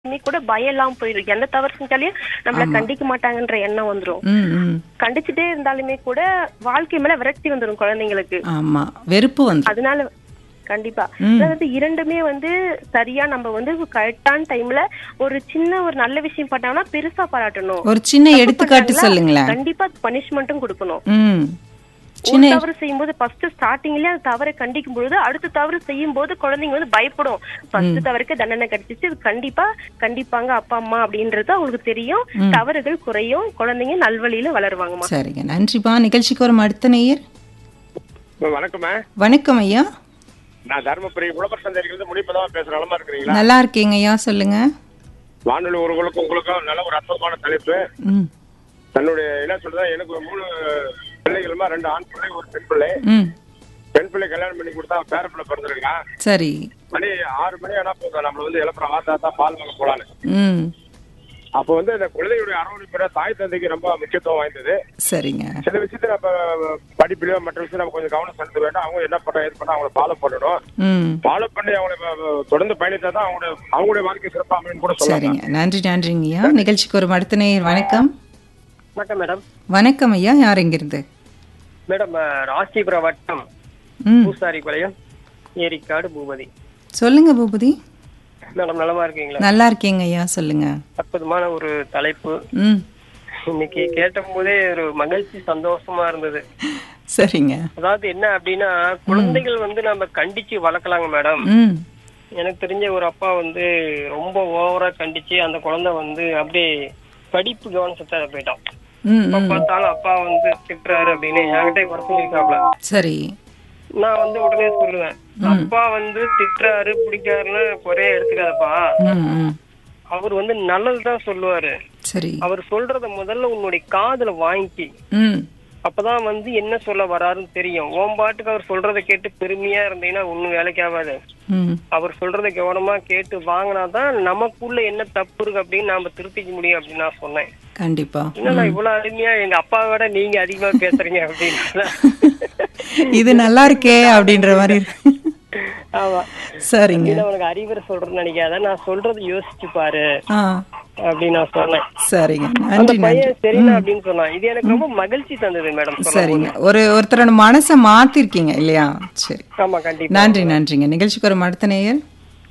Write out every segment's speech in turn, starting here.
இனி கூட பயம் எல்லாம் போயிடும் எந்த தவறு செஞ்சாலையும் நம்மள கண்டிக்க மாட்டாங்கன்ற எண்ணம் வந்துரும் ம் ம் கண்டிச்சுட்டே இருந்தாலுமே கூட வாழ்க்கை மேல விரக்தி வந்துரும் குழந்தைங்களுக்கு ஆமா வெறுப்பு வந்து அதனால கண்டிப்பா அதாவது இரண்டுமே வந்து சரியா நம்ம வந்து கரெக்டான டைம்ல ஒரு சின்ன ஒரு நல்ல விஷயம் பண்ணாங்கன்னா பெருசா பாராட்டணும் ஒரு சின்ன தப்பு எடுத்துக்காட்டு பண்ணாங்களா, சொல்லுங்களேன் கண்டிப்பா பனிஷ்மெண்ட்டும் கொடுக்கணும் ம் ஒரு சின்ன தவறு செய்யும்போது ஃபர்ஸ்ட் ஸ்டார்டிங்லயே அந்த தவறை கண்டிக்கும் பொழுது அடுத்த தவறு செய்யும் போது குழந்தைங்க வந்து பயப்படும் ஃபர்ஸ்ட் தவறுக்கு தண்டனை கிடைச்சிச்சு இது கண்டிப்பா கண்டிப்பாங்க அப்பா அம்மா அப்படின்றது அவங்களுக்கு தெரியும் தவறுகள் குறையும் குழந்தைங்க நல்வழியில வளருவாங்கம்மா சரிங்க நன்றிப்பா நிகழ்ச்சிக்கு வரும் அடுத்த நேயர் வணக்கம்மா வணக்கம் ஐயா நான் தருமபுரி உழவர் சந்தையிலிருந்து முடிப்பதா பேசுற நலமா இருக்கிறீங்களா நல்லா இருக்கீங்க ஐயா சொல்லுங்க வானொலி உறவுகளுக்கும் உங்களுக்கும் நல்ல ஒரு அற்புதமான தலைப்பு ம் தன்னுடைய என்ன சொல்றதா எனக்கு ஒரு மூணு பிள்ளைகளுமா ரெண்டு ஆண் பிள்ளை ஒரு பெண் பிள்ளை ம் பெண் பிள்ளை கல்யாணம் பண்ணி கொடுத்தா பேர பிள்ளை பிறந்திருக்கான் சரி மணி ஆறு மணி ஆனா போதும் நம்மள வந்து இழப்புற வாத்தா தான் பால் வாங்க போலான்னு ம் அப்போ வந்து இந்த குழந்தையுடைய அரவணைப்பு தாய் தந்தைக்கு ரொம்ப முக்கியத்துவம் வாய்ந்தது சரிங்க சில விஷயத்துல நம்ம படிப்பிலயோ மற்ற விஷயம் நம்ம கொஞ்சம் கவனம் செலுத்த வேண்டும் அவங்க என்ன பண்ண ஏது பண்ண அவங்களை ஃபாலோ பண்ணணும் ம் ஃபாலோ பண்ணி அவங்களை வ- தொடர்ந்து பயணித்தா தான் அவங்களுடைய அவங்களுடைய வாழ்க்கை சிறப்பா அமையும் கூட சொல்லலாம் சரிங்க நன்றி நன்றிங்கய்யா நிகழ்ச்சிக்கு வரும் அடுத்த நேயர் வணக்கம் வணக்கம் மேடம் வணக்கம் ஐயா யார் எங்கிருந்து மேடம் அஹ், ராசிபுரம் வட்டம் ம் பூசாரி பாளையம் ஏரிக்காடு பூபதி சொல்லுங்க பூபதி மேடம் நலமா இருக்கீங்களா நல்லா இருக்கீங்க ஐயா சொல்லுங்க அற்புதமான ஒரு தலைப்பு ம் இன்னைக்கு கேட்ட போதே ஒரு மகிழ்ச்சி சந்தோஷமா இருந்தது சரிங்க அதாவது என்ன அப்படின்னா குழந்தைகள் வந்து நம்ம கண்டிச்சு வளர்க்கலாங்க மேடம் ம் எனக்கு தெரிஞ்ச ஒரு அப்பா வந்து ரொம்ப ஓவரா கண்டிச்சு அந்த குழந்தை வந்து அப்படியே படிப்பு கவனத்தை போயிட்டான் ம் எப்ப ம். பார்த்தாலும் அப்பா வந்து திட்டுறாரு அப்படின்னு என்கிட்ட குறை சொல்லியிருக்காப்ல சரி நான் வந்து உடனே சொல்லுவேன் அப்பா வந்து திட்டுறாரு பிடிக்காருன்னு குறைய எடுத்துக்காதப்பா ம் ம் அவர் வந்து நல்லதுதான் சொல்லுவாரு சரி அவர் சொல்றத முதல்ல உன்னுடைய காதுல வாங்கி ம் அப்பதான் வந்து என்ன சொல்ல வராருன்னு தெரியும் உன் பாட்டுக்கு அவர் சொல்றத கேட்டு பெருமையா இருந்தீங்கன்னா ஒண்ணும் வேலைக்கு ஆகாது ம் அவர் சொல்றத கவனமா கேட்டு வாங்கினாதான் நமக்குள்ள என்ன தப்பு இருக்கு அப்படின்னு நாம திருத்திக்க முடியும் அப்படின்னு நான் சொன்னேன் கண்டிப்பா என்னடா இவ்வளவு அருமையா எங்க அப்பாவை விட நீங்க அதிகமா பேசுறீங்க அப்படின்னு இது நல்லா இருக்கே அப்படின்ற மாதிரி இருக்கு. ஆமா சரிங்க இது உனக்கு அறிவுரை சொல்றேன்னு நினைக்காத நான் சொல்றதை யோசிச்சு பாரு ஆ அப்படின்னு நான் சொன்னேன் சரிங்க அந்த நன்றி நன்றி பையன் சரிண்ணா அப்படின்னு சொன்னான் இது எனக்கு ரொம்ப மகிழ்ச்சி தந்தது மேடம் சரிங்க ஒரு ஒருத்தரோட மனசை மாத்திருக்கீங்க இல்லையா சரி ஆமா கண்டிப்பா நன்றி நன்றிங்க நிகழ்ச்சிக்கு வரும் அடுத்த நேயர்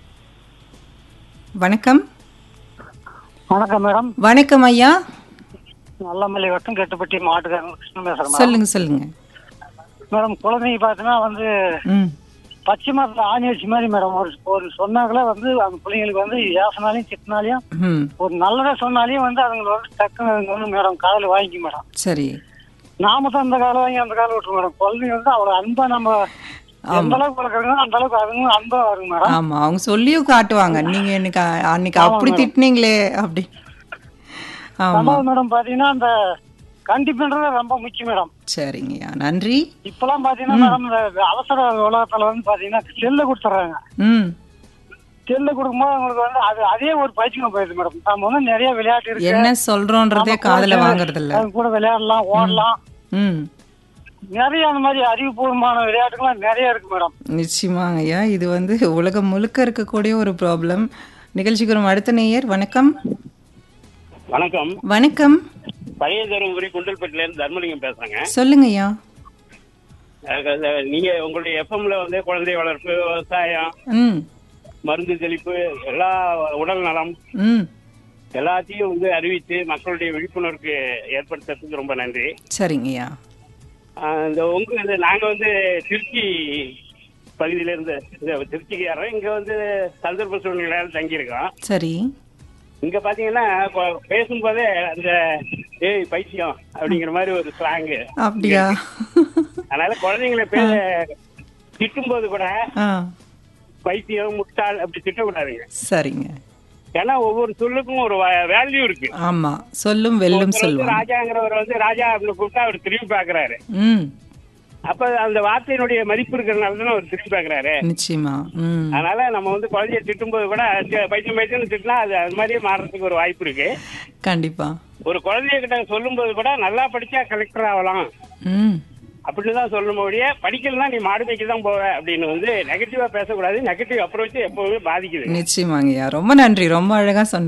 வணக்கம் வணக்கம் மேடம் வணக்கம் ஐயா நல்லமல்லி வட்டம் கெட்டுப்பட்டி மாட்டுக்காரங்க கிருஷ்ணன் பேசுறேன் மேடம் சொல்லுங்க சொல்லுங்க மேடம் குழந்தைங்க பார்த்தீங்கன்னா வந்து ம் பச்சை மரத்துல ஆணி வச்ச மாதிரி மேடம் ஒரு ஒரு சொன்னாங்களே வந்து அந்த பிள்ளைங்களுக்கு வந்து ஏசனாலையும் திட்டினாலையும் ம் ஒரு நல்லதா சொன்னாலையும் வந்து அதுங்களை வந்து டக்குன்னு அதுங்க வந்து மேடம் காதில் வாங்கிக்கும் மேடம் சரி நாம தான் அந்த காலம் வாங்கி அந்த காலம் விட்டுரும் மேடம் குழந்தைங்க வந்து அவ்வளோ அன்பா நம்ம எந்த அளவுக்கு வளர்க்குறாங்களோ அந்த அளவுக்கு அதுங்களும் அன்பா வருங்க மேடம் ஆமா அவங்க சொல்லியும் காட்டுவாங்க நீங்க எனக்கு அ- அன்னைக்கு அப்படி திட்டுனீங்களே அப்படி ஆமா ரெண்டாவது மேடம் பாத்தீங்கன்னா அந்த கண்டிப்புன்றது ரொம்ப முக்கியம் மேடம் சரிங்கய்யா நன்றி இப்பெல்லாம் பாத்தீங்கன்னா மேடம் இந்த அவசர உலகத்துல வந்து பாத்தீங்கன்னா செல்ல கொடுத்துட்றாங்க ம் செல்லு கொடுக்கும்போது அவங்களுக்கு வந்து அது அதே ஒரு பயிற்சிங்க போயிருது மேடம் நம்ம வந்து நிறைய விளையாட்டு இருக்கு என்ன சொல்றோன்றதே நம்ம கூட காதுல சேர்ந்து வாங்குறது இல்ல அவங்க கூட விளையாடலாம் ஓடலாம் ம் நிறைய அந்த மாதிரி அறிவுபூர்வமான விளையாட்டுகள்லாம் நிறைய இருக்கு மேடம் நிச்சயமாங்க ஐயா இது வந்து உலகம் முழுக்க இருக்கக்கூடிய ஒரு ப்ராப்ளம் நிகழ்ச்சிக்கு வரும் அடுத்த நேயர் வணக்கம் வணக்கம் வணக்கம் பழைய தருமபுரி குண்டல்பேட்டில இருந்து தர்மலிங்கம் பேசுறேங்க சொல்லுங்க ஐயா அஹ் அஹ் நீங்க உங்களுடைய எஃப்எம்ல வந்து குழந்தை வளர்ப்பு விவசாயம் ம் மருந்து தெளிப்பு எல்லா உடல் நலம் ம் எல்லாத்தையும் வந்து அறிவித்து மக்களுடைய விழிப்புணர்வுக்கு ஏற்படுத்துறதுக்கு ரொம்ப நன்றி சரிங்க ஐயா அஹ் இந்த உங்க இது நாங்க வந்து திருச்சி பகுதியில இருந்து இந்த திருச்சிக்காரன் இங்க வந்து சந்தர்ப்ப சூழ்நிலையால தங்கியிருக்கோம் சரி இங்க பாத்தீங்கன்னா கொ- பேசும்போதே அந்த ஏய் பைத்தியம் அப்படிங்கிற மாதிரி ஒரு ஸ்லாங்கு அப்படியா அதனால குழந்தைங்களை பே திட்டும்போது கூட ஆ பைத்தியம் முட்டாள் அப்படி திட்டக்கூடாதுங்க சரிங்க ஏன்னா ஒவ்வொரு சொல்லுக்கும் ஒரு வேல்யூ இருக்கு ஆமா சொல்லும் வெல்லும் ஒருத்தர் வந்து சொல்லுவாங்க ராஜாங்கிறவர் வந்து ராஜா அப்படின்னு கூப்பிட்டா அவர் திரும்பி பாக்குறாரு ம் அப்ப அந்த வார்த்தையினுடைய மதிப்பு இருக்கிறதுனால தானே அவர் திரும்பி பாக்குறாரு நிச்சயமா ம் அதனால நம்ம வந்து குழந்தைய திட்டும்போது கூட ச்சே, பைத்தியம் பைத்தியம் திட்டினா அது அது மாதிரியே மாறுறதுக்கு ஒரு வாய்ப்பு இருக்கு கண்டிப்பா ஒரு குழந்தைய கிட்ட சொல்லும்போது கூட நல்லா படிச்சா கலெக்டர் ஆகலாம் ம் அப்படின்னு தான் சொல்லணும் ஒழிய படிக்கலன்னா நீ மாடு மேய்க்க தான் போவ அப்படின்னு வந்து நெகட்டிவா பேசக்கூடாது நெகட்டிவ் அப்ரோச் எப்பவுமே பாதிக்குது நிச்சயமாங்கய்யா ரொம்ப நன்றி ரொம்ப அழகா சொன்னீங்க